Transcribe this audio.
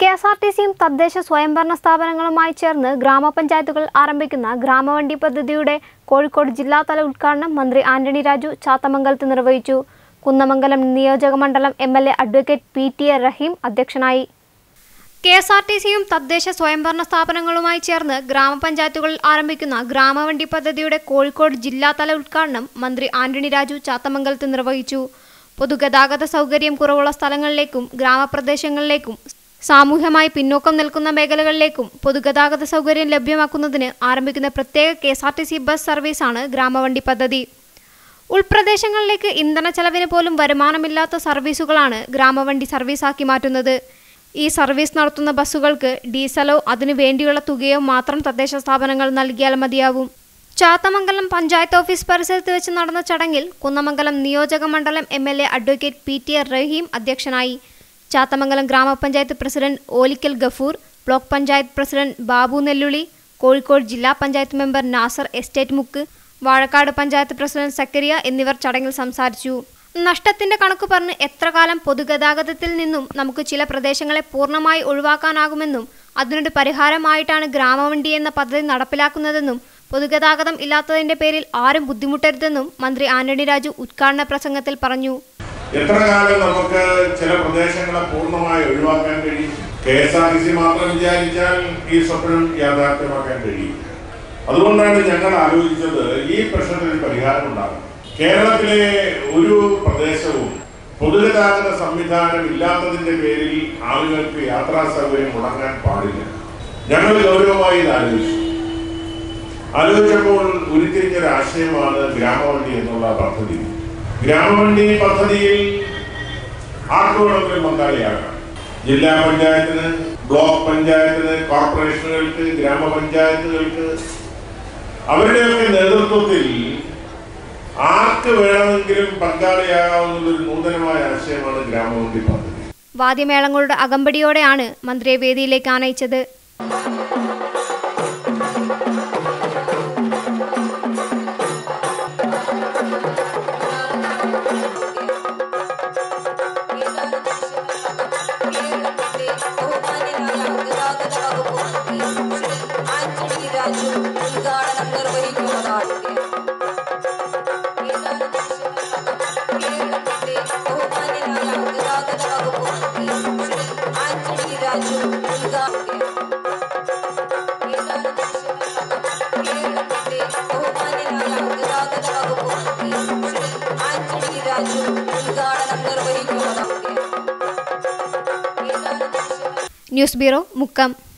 K S R T സിയും തദ്ദേശ സ്വയംഭരണ സ്ഥാപനങ്ങളുമായി ചേർന്ന് ഗ്രാമപഞ്ചായത്തുകൾ ആരംഭിക്കുന്ന ഗ്രാമവണ്ടി പദ്ധതിയുടെ കോഴിക്കോട് ജില്ലാതല ഉദ്ഘാടനം മന്ത്രി ആന്റണി രാജു ചാത്തമംഗലത്ത് നിർവഹിച്ചു കുന്നമംഗലം നിയോജക മണ്ഡലം M L A advocate P T A Rahim അധ്യക്ഷനായി കെ എസ് ആർ ടി സിയും തദ്ദേശ സ്വയംഭരണ സ്ഥാപനങ്ങളുമായി ചേർന്ന് ഗ്രാമപഞ്ചായത്തുകളിൽ ആരംഭിക്കുന്ന ഗ്രാമവണ്ടി പദ്ധതിയുടെ കോഴിക്കോട് ജില്ലാതല ഉദ്ഘാടനം മന്ത്രി ആന്റണി രാജു ചാത്തമംഗലത്ത് നിർവഹിച്ചു പൊതുഗതാഗത സൗകര്യം കുറവുള്ള സ്ഥലങ്ങളിലേക്കും ഗ്രാമപ്രദേശങ്ങളിലേക്കും സാമൂഹ്യമായി പിന്നോക്കം നിൽക്കുന്ന മേഖലകളിലേക്കും പൊതുഗതാഗത സൗകര്യം ലഭ്യമാക്കുന്നതിന് ആരംഭിക്കുന്ന പ്രത്യേക K S R T C bus സർവീസാണ് ഗ്രാമവണ്ടി പദ്ധതി ഉൾപ്രദേശങ്ങളിലേക്ക് ഇന്ധന ചെലവിന് പോലും വരുമാനമില്ലാത്ത സർവീസുകളാണ് ഗ്രാമവണ്ടി സർവീസാക്കി മാറ്റുന്നത് ഈ സർവീസ് നടത്തുന്ന ബസ്സുകൾക്ക് ഡീസലോ അതിനു വേണ്ടിയുള്ള തുകയോ മാത്രം തദ്ദേശ സ്ഥാപനങ്ങൾ നൽകിയാൽ മതിയാവും ചാത്തമംഗലം പഞ്ചായത്ത് ഓഫീസ് പരിസരത്ത് വെച്ച് നടന്ന ചടങ്ങിൽ കുന്നമംഗലം നിയോജക മണ്ഡലം M L A advocate P T A Rahim അധ്യക്ഷനായി ചാത്തമംഗലം ഗ്രാമപഞ്ചായത്ത് president Olikkal Gafoor block panchayat president Babu Nelluli Kozhikode ജില്ലാ പഞ്ചായത്ത് മെമ്പർ നാസർ എസ്റ്റേറ്റ് മുക്ക് വാഴക്കാട് പഞ്ചായത്ത് പ്രസിഡന്റ് സക്കരിയ എന്നിവർ ചടങ്ങിൽ സംസാരിച്ചു നഷ്ടത്തിന്റെ കണക്ക് പറഞ്ഞ് എത്ര കാലം പൊതുഗതാഗതത്തിൽ നിന്നും നമുക്ക് ചില പ്രദേശങ്ങളെ പൂർണ്ണമായി ഒഴിവാക്കാനാകുമെന്നും അതിനൊരു പരിഹാരമായിട്ടാണ് ഗ്രാമവണ്ടി എന്ന പദ്ധതി നടപ്പിലാക്കുന്നതെന്നും പൊതുഗതാഗതം ഇല്ലാത്തതിന്റെ പേരിൽ ആരും ബുദ്ധിമുട്ടരുതെന്നും മന്ത്രി ആന്റണി രാജു ഉദ്ഘാടന പ്രസംഗത്തിൽ പറഞ്ഞു എത്ര കാലം നമുക്ക് ചില പ്രദേശങ്ങളെ പൂർണ്ണമായി ഒഴിവാക്കാൻ കഴിയും K S R T C മാത്രം വിചാരിച്ചാൽ ഈ സ്വപ്നം യാഥാർത്ഥ്യമാക്കാൻ കഴിയും അതുകൊണ്ടാണ് ഞങ്ങൾ ആലോചിച്ചത് ഈ പ്രശ്നത്തിന് പരിഹാരം ഉണ്ടാകും കേരളത്തിലെ ഒരു പ്രദേശവും പൊതുഗതാഗത സംവിധാനം ഇല്ലാത്തതിന്റെ പേരിൽ ആളുകൾക്ക് യാത്രാ സൗകര്യം മുടങ്ങാൻ പാടില്ല ഞങ്ങൾ ഗൗരവമായി ഇത് ആലോചിച്ചു ആലോചിച്ചപ്പോൾ ഉരുത്തിരിഞ്ഞൊരു ആശയമാണ് ഗ്രാമവണ്ടി എന്നുള്ള പദ്ധതി ഗ്രാമവണ്ടി പദ്ധതിയിൽ ആർക്ക് വേണമെങ്കിലും പങ്കാളിയാകാം ജില്ലാ പഞ്ചായത്തിന് ബ്ലോക്ക് പഞ്ചായത്തിന് കോർപ്പറേഷനുകൾക്ക് ഗ്രാമപഞ്ചായത്തുകൾക്ക് അവരുടെയൊക്കെ നേതൃത്വത്തിൽ ആർക്ക് വേണമെങ്കിലും പങ്കാളിയാകാവുന്ന ഒരു നൂതനമായ ആശയമാണ് ഗ്രാമവണ്ടി പദ്ധതി വാദ്യമേളങ്ങളുടെ അകമ്പടിയോടെയാണ് മന്ത്രിയെ വേദിയിലേക്ക് ആനയിച്ചത് കേരളത്തിന്റെ ബഹുമാന്യനായ ഗതാഗത വകുപ്പ് മന്ത്രി ശ്രീ ആന്റണി രാജു ഉദ്ഘാടനം നിർവഹിക്കുന്നതാണ് കേരളത്തിന്റെ ബഹുമാന്യനായ ഗതാഗത വകുപ്പ് മന്ത്രി ശ്രീ ആന്റണി രാജു ഉദ്ഘാടനം കേരളത്തിന്റെ ബഹുമാന്യനായ ഗതാഗത വകുപ്പ് മന്ത്രി ശ്രീ ആന്റണി രാജു ഉദ്ഘാടനം നിർവഹിക്കുന്നതാണ് ന്യൂസ് ബ്യൂറോ മുക്കം